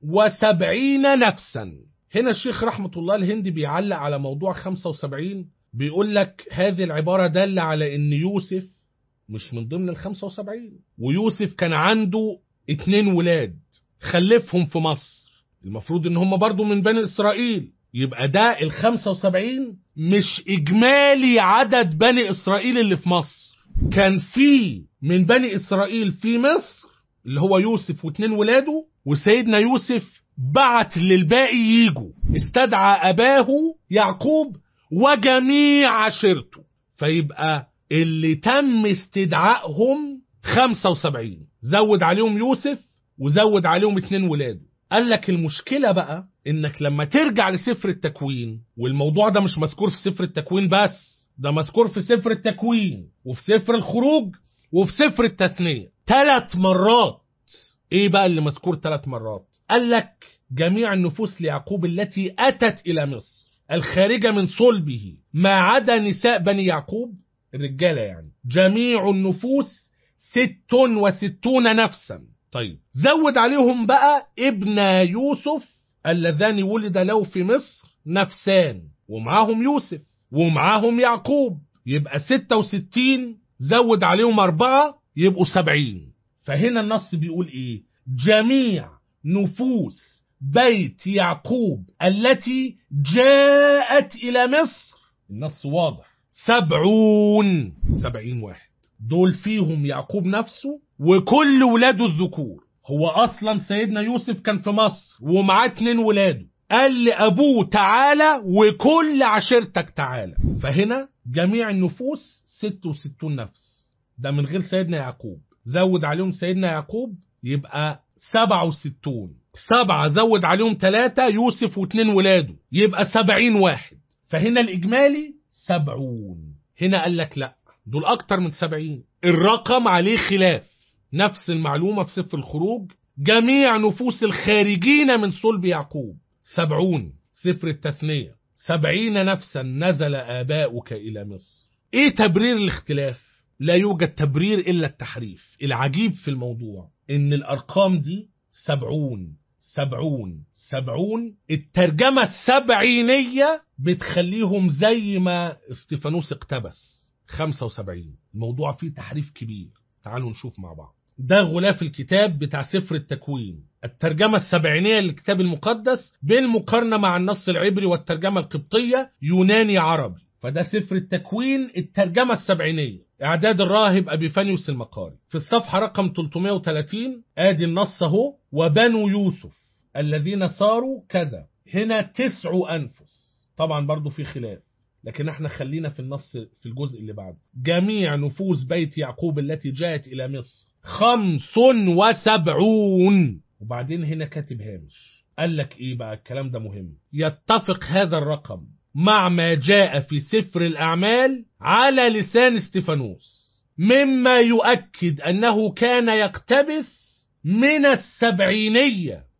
وسبعين نفسا هنا الشيخ رحمة الله الهندي بيعلق على موضوع خمسة وسبعين بيقول لك هذه العبارة دالة على ان يوسف مش من ضمن الخمسة وسبعين ويوسف كان عنده اتنين ولاد خلفهم في مصر المفروض ان هم برضو من بني اسرائيل يبقى ده الخمسة وسبعين مش اجمالي عدد بني اسرائيل اللي في مصر كان في من بني اسرائيل في مصر اللي هو يوسف واتنين ولاده وسيدنا يوسف بعت للباقي يجوا استدعى اباه يعقوب وجميع عشيرته فيبقى اللي تم استدعائهم 75 زود عليهم يوسف وزود عليهم اتنين ولاده قال لك المشكلة بقى انك لما ترجع لسفر التكوين والموضوع ده مش مذكور في سفر التكوين بس ده مذكور في سفر التكوين وفي سفر الخروج وفي سفر التثنية ثلاث مرات ايه بقى اللي مذكور ثلاث مرات قال لك جميع النفوس ليعقوب التي اتت الى مصر الخارجة من صلبه ما عدا نساء بني يعقوب الرجالة يعني جميع النفوس ست وستون نفسا طيب زود عليهم بقى ابن يوسف اللذان ولد له في مصر نفسان ومعاهم يوسف ومعاهم يعقوب يبقى ستة وستين زود عليهم أربعة يبقوا سبعين فهنا النص بيقول إيه جميع نفوس بيت يعقوب التي جاءت إلى مصر النص واضح سبعون سبعين واحد دول فيهم يعقوب نفسه وكل ولاده الذكور هو أصلا سيدنا يوسف كان في مصر ومعاه اتنين ولاده قال لأبوه تعالى وكل عشيرتك تعالى فهنا جميع النفوس ست وستون نفس ده من غير سيدنا يعقوب زود عليهم سيدنا يعقوب يبقى سبعة وستون سبعة زود عليهم ثلاثة يوسف واثنين ولاده يبقى سبعين واحد فهنا الإجمالي سبعون هنا قال لك لا دول أكتر من سبعين الرقم عليه خلاف نفس المعلومة في سفر الخروج جميع نفوس الخارجين من صلب يعقوب سبعون سفر التثنية سبعين نفسا نزل آباؤك إلى مصر إيه تبرير الاختلاف؟ لا يوجد تبرير إلا التحريف العجيب في الموضوع إن الأرقام دي سبعون سبعون سبعون الترجمة السبعينية بتخليهم زي ما استفانوس اقتبس خمسة وسبعين الموضوع فيه تحريف كبير تعالوا نشوف مع بعض ده غلاف الكتاب بتاع سفر التكوين الترجمة السبعينية للكتاب المقدس بالمقارنة مع النص العبري والترجمة القبطية يوناني عربي فده سفر التكوين الترجمة السبعينية إعداد الراهب أبيفانيوس المقاري في الصفحة رقم 330 آدي النص أهو وبنو يوسف الذين صاروا كذا هنا تسع أنفس طبعا برضو في خلاف لكن احنا خلينا في النص في الجزء اللي بعده جميع نفوس بيت يعقوب التي جاءت إلى مصر خمس وسبعون وبعدين هنا كاتب هامش قال لك ايه بقى الكلام ده مهم يتفق هذا الرقم مع ما جاء في سفر الأعمال على لسان استفانوس مما يؤكد أنه كان يقتبس من السبعينية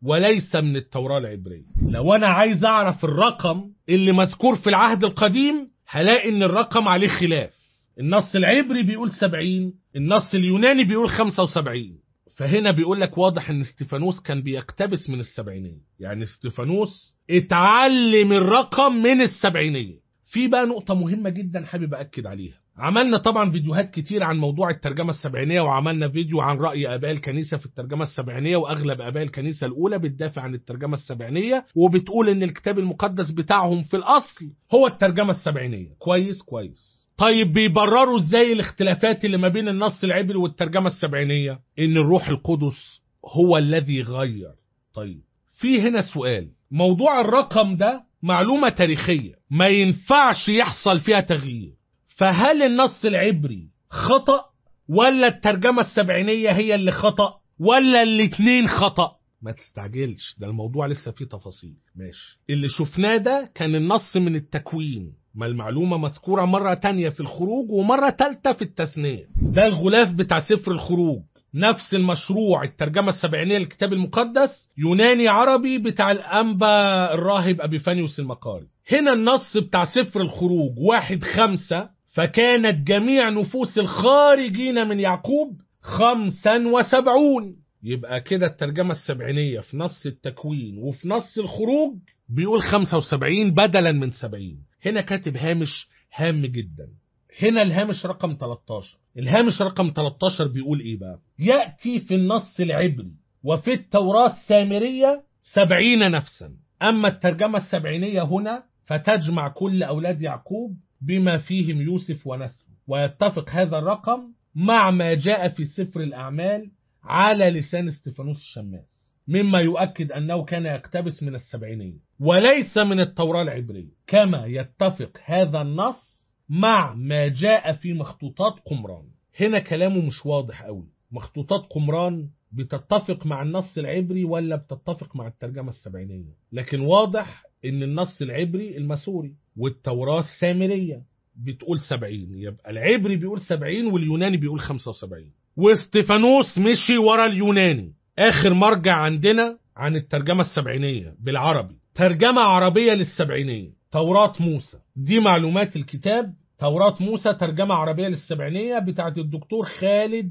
وليس من التوراة العبرية لو أنا عايز أعرف الرقم اللي مذكور في العهد القديم هلاقي إن الرقم عليه خلاف النص العبري بيقول 70 النص اليوناني بيقول 75 فهنا بيقول لك واضح ان استيفانوس كان بيقتبس من السبعينية يعني استيفانوس اتعلم الرقم من السبعينية في بقى نقطة مهمة جدا حابب أكد عليها عملنا طبعا فيديوهات كتير عن موضوع الترجمة السبعينية وعملنا فيديو عن رأي آباء الكنيسة في الترجمة السبعينية وأغلب آباء الكنيسة الأولى بتدافع عن الترجمة السبعينية وبتقول إن الكتاب المقدس بتاعهم في الأصل هو الترجمة السبعينية كويس كويس طيب بيبرروا ازاي الاختلافات اللي ما بين النص العبري والترجمة السبعينية ان الروح القدس هو الذي غير طيب في هنا سؤال موضوع الرقم ده معلومة تاريخية ما ينفعش يحصل فيها تغيير فهل النص العبري خطأ ولا الترجمة السبعينية هي اللي خطأ ولا الاتنين خطأ ما تستعجلش ده الموضوع لسه فيه تفاصيل ماشي اللي شفناه ده كان النص من التكوين ما المعلومة مذكورة مرة تانية في الخروج ومرة تالتة في التثنية ده الغلاف بتاع سفر الخروج نفس المشروع الترجمة السبعينية للكتاب المقدس يوناني عربي بتاع الأنبا الراهب أبيفانيوس المقاري هنا النص بتاع سفر الخروج واحد خمسة فكانت جميع نفوس الخارجين من يعقوب خمسا وسبعون يبقى كده الترجمة السبعينية في نص التكوين وفي نص الخروج بيقول 75 بدلا من 70 هنا كاتب هامش هام جدا هنا الهامش رقم 13 الهامش رقم 13 بيقول ايه بقى يأتي في النص العبري وفي التوراة السامرية سبعين نفسا أما الترجمة السبعينية هنا فتجمع كل أولاد يعقوب بما فيهم يوسف ونسله ويتفق هذا الرقم مع ما جاء في سفر الأعمال على لسان استفانوس الشماس مما يؤكد أنه كان يقتبس من السبعينية وليس من التوراة العبرية كما يتفق هذا النص مع ما جاء في مخطوطات قمران هنا كلامه مش واضح قوي مخطوطات قمران بتتفق مع النص العبري ولا بتتفق مع الترجمة السبعينية لكن واضح ان النص العبري المسوري والتوراة السامرية بتقول سبعين يبقى العبري بيقول سبعين واليوناني بيقول خمسة وسبعين واستفانوس مشي ورا اليوناني آخر مرجع عندنا عن الترجمة السبعينية بالعربي ترجمة عربية للسبعينية توراة موسى دي معلومات الكتاب توراة موسى ترجمة عربية للسبعينية بتاعت الدكتور خالد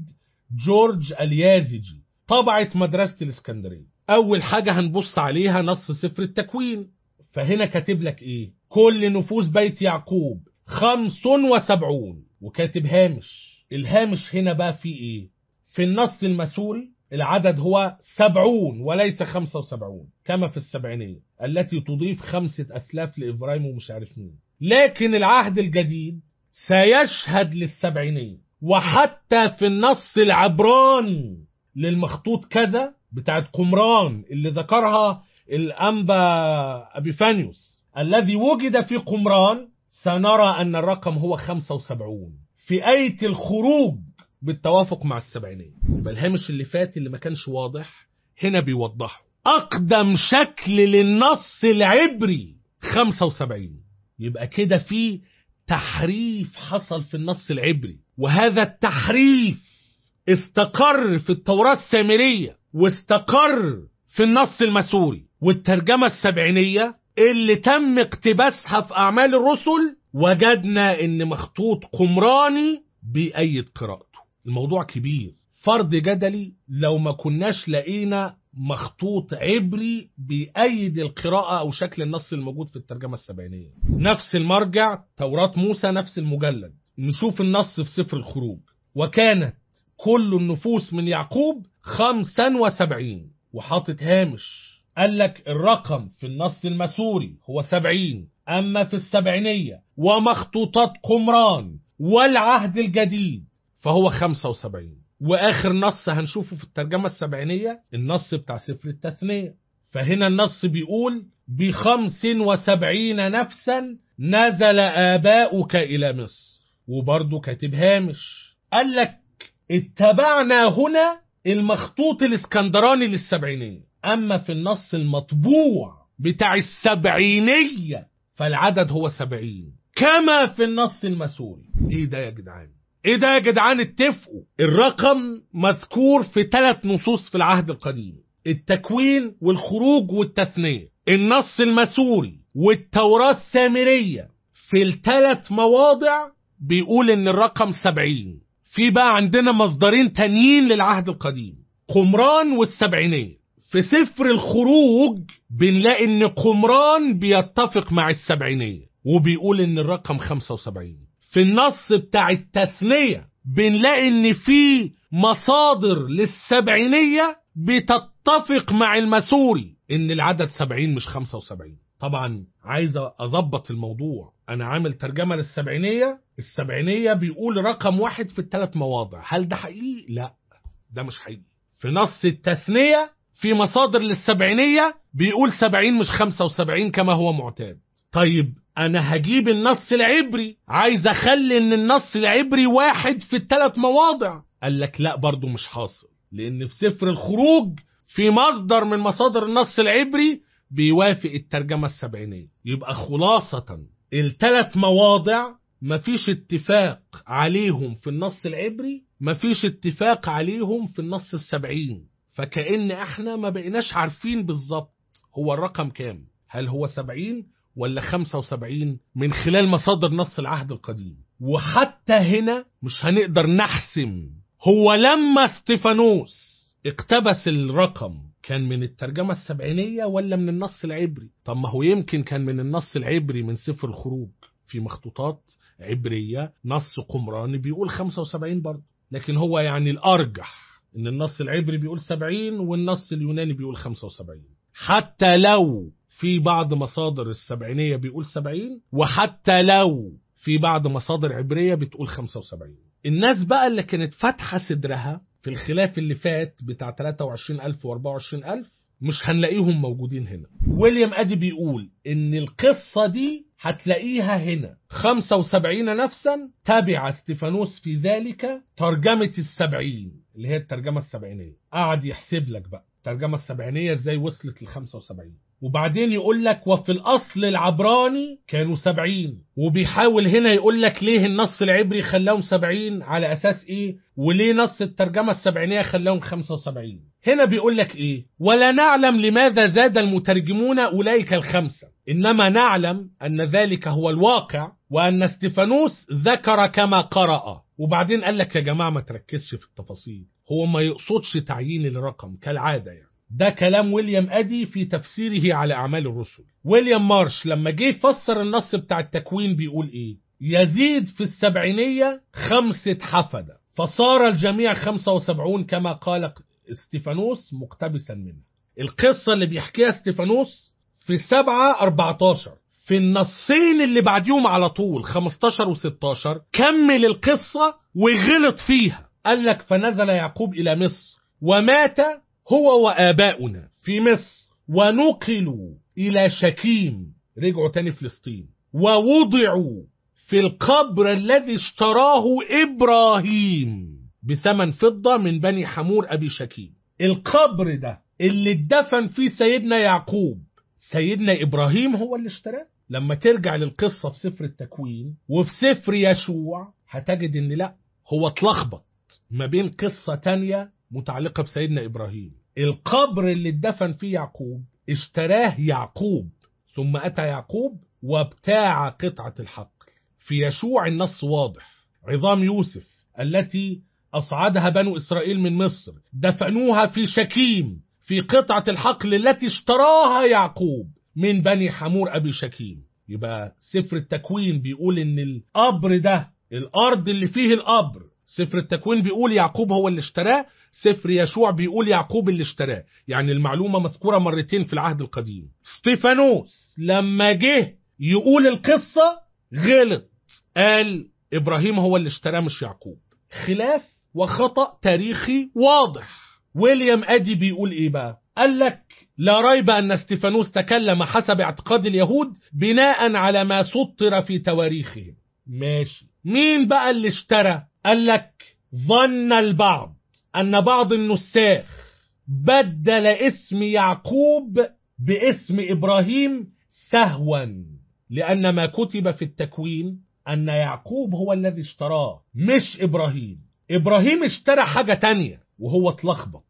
جورج اليازجي طبعت مدرسة الإسكندرية أول حاجة هنبص عليها نص سفر التكوين فهنا كاتب لك إيه كل نفوس بيت يعقوب خمس وسبعون وكاتب هامش الهامش هنا بقى فيه إيه في النص المسوري العدد هو سبعون وليس خمسة وسبعون كما في السبعينية التي تضيف خمسة أسلاف لإبراهيم ومش عارف مين لكن العهد الجديد سيشهد للسبعينية وحتى في النص العبراني للمخطوط كذا بتاعت قمران اللي ذكرها الأنبا أبيفانيوس الذي وجد في قمران سنرى أن الرقم هو 75 في آية الخروج بالتوافق مع السبعينية يبقى الهامش اللي فات اللي ما كانش واضح هنا بيوضحه أقدم شكل للنص العبري 75 يبقى كده في تحريف حصل في النص العبري وهذا التحريف استقر في التوراة السامرية واستقر في النص المسوري والترجمة السبعينية اللي تم اقتباسها في أعمال الرسل وجدنا إن مخطوط قمراني بيأيد قراءته الموضوع كبير فرض جدلي لو ما كناش لقينا مخطوط عبري بيأيد القراءة أو شكل النص الموجود في الترجمة السبعينية نفس المرجع توراة موسى نفس المجلد نشوف النص في سفر الخروج وكانت كل النفوس من يعقوب خمسا وسبعين وحاطط هامش قال لك الرقم في النص المسوري هو سبعين أما في السبعينية ومخطوطات قمران والعهد الجديد فهو خمسة وسبعين وآخر نص هنشوفه في الترجمة السبعينية النص بتاع سفر التثنية فهنا النص بيقول بخمس وسبعين نفسا نزل آباؤك إلى مصر وبرضه كاتب هامش قال لك اتبعنا هنا المخطوط الاسكندراني للسبعينية أما في النص المطبوع بتاع السبعينية فالعدد هو سبعين كما في النص المسوري ايه ده يا جدعان ايه ده يا جدعان اتفقوا الرقم مذكور في ثلاث نصوص في العهد القديم التكوين والخروج والتثنية النص المسوري والتوراة السامرية في الثلاث مواضع بيقول ان الرقم سبعين في بقى عندنا مصدرين تانيين للعهد القديم قمران والسبعينية في سفر الخروج بنلاقي ان قمران بيتفق مع السبعينية وبيقول ان الرقم 75 في النص بتاع التثنية بنلاقي ان في مصادر للسبعينية بتتفق مع المسوري ان العدد 70 مش 75 طبعا عايز اظبط الموضوع انا عامل ترجمة للسبعينية السبعينية بيقول رقم واحد في الثلاث مواضع هل ده حقيقي؟ لا ده مش حقيقي في نص التثنية في مصادر للسبعينية بيقول سبعين مش خمسة وسبعين كما هو معتاد طيب انا هجيب النص العبري عايز اخلي ان النص العبري واحد في الثلاث مواضع قال لك لا برضو مش حاصل لان في سفر الخروج في مصدر من مصادر النص العبري بيوافق الترجمة السبعينية يبقى خلاصة الثلاث مواضع مفيش اتفاق عليهم في النص العبري مفيش اتفاق عليهم في النص السبعين فكأن احنا ما بقيناش عارفين بالظبط هو الرقم كام هل هو سبعين ولا خمسة وسبعين من خلال مصادر نص العهد القديم وحتى هنا مش هنقدر نحسم هو لما استفانوس اقتبس الرقم كان من الترجمة السبعينية ولا من النص العبري طب ما هو يمكن كان من النص العبري من سفر الخروج في مخطوطات عبرية نص قمراني بيقول 75 برضه لكن هو يعني الأرجح إن النص العبري بيقول 70 والنص اليوناني بيقول 75 حتى لو في بعض مصادر السبعينية بيقول 70 وحتى لو في بعض مصادر عبرية بتقول 75 الناس بقى اللي كانت فاتحة صدرها في الخلاف اللي فات بتاع 23000 و 24000 مش هنلاقيهم موجودين هنا ويليام ادي بيقول ان القصة دي هتلاقيها هنا 75 نفسا تبع استفانوس في ذلك ترجمة السبعين اللي هي الترجمة السبعينية قعد يحسب لك بقى الترجمة السبعينية ازاي وصلت ل 75 وبعدين يقول لك وفي الأصل العبراني كانوا سبعين وبيحاول هنا يقول لك ليه النص العبري خلاهم سبعين على أساس إيه وليه نص الترجمة السبعينية خلاهم خمسة وسبعين هنا بيقول لك إيه ولا نعلم لماذا زاد المترجمون أولئك الخمسة إنما نعلم أن ذلك هو الواقع وأن استفانوس ذكر كما قرأ وبعدين قال لك يا جماعة ما تركزش في التفاصيل هو ما يقصدش تعيين الرقم كالعادة يعني ده كلام ويليام أدي في تفسيره على أعمال الرسل ويليام مارش لما جه يفسر النص بتاع التكوين بيقول إيه يزيد في السبعينية خمسة حفدة فصار الجميع خمسة وسبعون كما قال استفانوس مقتبسا منه القصة اللي بيحكيها استفانوس في سبعة أربعتاشر في النصين اللي بعديهم على طول 15 و16 كمل القصة وغلط فيها قال لك فنزل يعقوب إلى مصر ومات هو وآباؤنا في مصر ونقلوا إلى شكيم رجعوا تاني فلسطين ووضعوا في القبر الذي اشتراه إبراهيم بثمن فضة من بني حمور أبي شكيم القبر ده اللي اتدفن فيه سيدنا يعقوب سيدنا إبراهيم هو اللي اشتراه لما ترجع للقصة في سفر التكوين وفي سفر يشوع هتجد ان لا هو اتلخبط ما بين قصة تانية متعلقة بسيدنا إبراهيم القبر اللي اتدفن فيه يعقوب اشتراه يعقوب ثم أتى يعقوب وابتاع قطعة الحقل في يشوع النص واضح عظام يوسف التي أصعدها بنو إسرائيل من مصر دفنوها في شكيم في قطعة الحقل التي اشتراها يعقوب من بني حمور أبي شكيم يبقى سفر التكوين بيقول ان القبر ده الأرض اللي فيه القبر سفر التكوين بيقول يعقوب هو اللي اشتراه سفر يشوع بيقول يعقوب اللي اشتراه يعني المعلومة مذكورة مرتين في العهد القديم ستيفانوس لما جه يقول القصة غلط قال إبراهيم هو اللي اشتراه مش يعقوب خلاف وخطأ تاريخي واضح ويليام أدي بيقول إيه بقى قال لك لا ريب أن استفانوس تكلم حسب اعتقاد اليهود بناء على ما سطر في تواريخهم ماشي مين بقى اللي اشترى قال لك ظن البعض أن بعض النساخ بدل اسم يعقوب باسم إبراهيم سهوا لأن ما كتب في التكوين أن يعقوب هو الذي اشتراه مش إبراهيم إبراهيم اشترى حاجة تانية وهو اتلخبط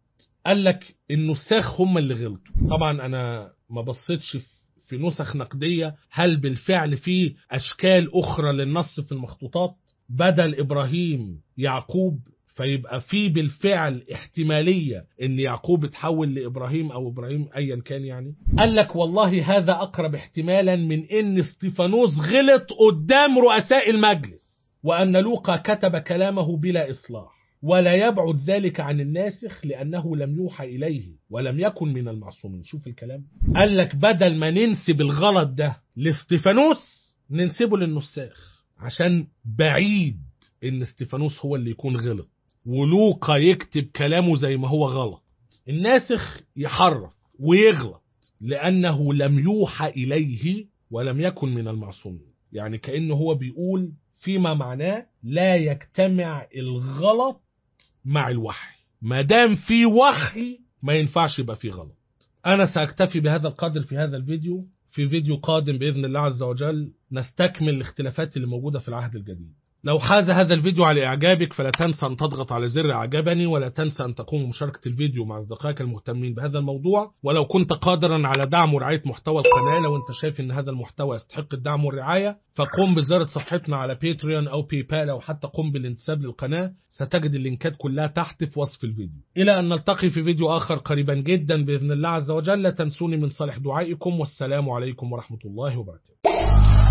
قال لك النساخ هم اللي غلطوا طبعا انا ما بصيتش في نسخ نقدية هل بالفعل في اشكال اخرى للنص في المخطوطات بدل ابراهيم يعقوب فيبقى في بالفعل احتمالية ان يعقوب اتحول لابراهيم او ابراهيم ايا كان يعني قال لك والله هذا اقرب احتمالا من ان استيفانوس غلط قدام رؤساء المجلس وان لوقا كتب كلامه بلا اصلاح ولا يبعد ذلك عن الناسخ لأنه لم يوحى إليه ولم يكن من المعصومين شوف الكلام قال لك بدل ما ننسب الغلط ده لاستيفانوس ننسبه للنساخ عشان بعيد ان استيفانوس هو اللي يكون غلط ولوقا يكتب كلامه زي ما هو غلط الناسخ يحرف ويغلط لأنه لم يوحى إليه ولم يكن من المعصومين يعني كأنه هو بيقول فيما معناه لا يجتمع الغلط مع الوحي ما دام في وحي ما ينفعش يبقى في غلط أنا سأكتفي بهذا القدر في هذا الفيديو في فيديو قادم بإذن الله عز وجل نستكمل الاختلافات اللي موجودة في العهد الجديد لو حاز هذا الفيديو على إعجابك فلا تنسى أن تضغط على زر أعجبني ولا تنسى أن تقوم بمشاركة الفيديو مع أصدقائك المهتمين بهذا الموضوع ولو كنت قادرا على دعم ورعاية محتوى القناة لو أنت شايف أن هذا المحتوى يستحق الدعم والرعاية فقم بزيارة صفحتنا على باتريون أو باي بال أو حتى قم بالانتساب للقناة ستجد اللينكات كلها تحت في وصف الفيديو إلى أن نلتقي في فيديو آخر قريبا جدا بإذن الله عز وجل لا تنسوني من صالح دعائكم والسلام عليكم ورحمة الله وبركاته